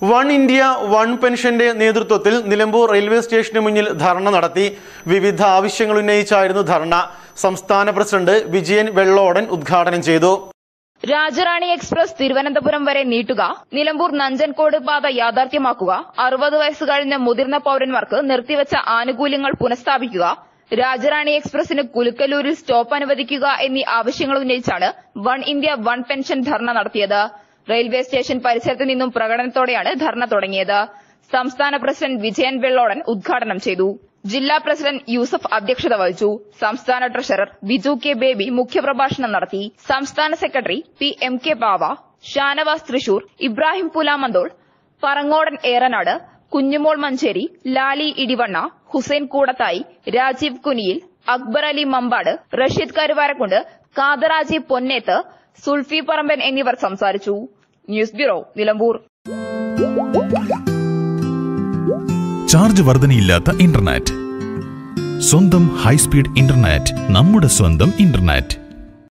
one India one പെൻഷന്റെ നേതൃത്വത്തിൽ Nilambur railway സ്റ്റേഷന് മുന്നിൽ ധർണ നടത്തി വിവിധ ആവശ്യങ്ങൾ ഉന്നയിച്ചായിരുന്നു ധർണ സംസ്ഥാന പ്രസിഡന്റ് വിജയൻ വെള്ളോടൻ ഉദ്ഘാടനം ചെയ്തു രാജറാണി എക്സ്പ്രസ് തിരുവനന്തപുരം വരെ നീട്ടുക നിലമ്പൂർ നഞ്ചൻകോട് പാത യാഥാർത്ഥ്യമാക്കുക അറുപത് വയസ്സ് കഴിഞ്ഞ മുതിർന്ന പൌരന്മാർക്ക് നിർത്തിവച്ച ആനുകൂല്യങ്ങൾ പുനഃസ്ഥാപിക്കുക രാജറാണി എക്സ്പ്രസിന് കുലുക്കലൂരിൽ സ്റ്റോപ്പ് അനുവദിക്കുക എന്നീ ആവശ്യങ്ങൾ ഉന്നയിച്ചാണ് one India one pension dharna നടത്തിയത് റെയിൽവേ സ്റ്റേഷൻ പരിസരത്ത് നിന്നും പ്രകടനത്തോടെയാണ് ധർണ തുടങ്ങിയത് സംസ്ഥാന പ്രസിഡന്റ് വിജയൻ വെള്ളോടൻ ഉദ്ഘാടനം ചെയ്തു ജില്ലാ പ്രസിഡന്റ് യൂസഫ് അധ്യക്ഷത വഹിച്ചു സംസ്ഥാന ട്രഷറർ ബിജു കെ ബേബി മുഖ്യപ്രഭാഷണം നടത്തി സംസ്ഥാന secretary P M K Bava Shanavas Thrissur Ibrahim Pulamanthole Parangodan Eranad Kunjumol Manjeri Lali Edivanna Hussain Koodathai Rajeev Kuniyil Akbar Ali Mampad Rasheed Karuvarakundu Kadaraji Ponnethu Sulfi Paramban എന്നിവർ സംസാരിച്ചു ന്യൂസ് ബ്യൂറോ നിലമ്പൂർ ചാർജ് വർധനയില്ലാത്ത ഇന്റർനെറ്റ് സ്വന്തം ഹൈസ്പീഡ് ഇന്റർനെറ്റ് നമ്മുടെ സ്വന്തം ഇന്റർനെറ്റ്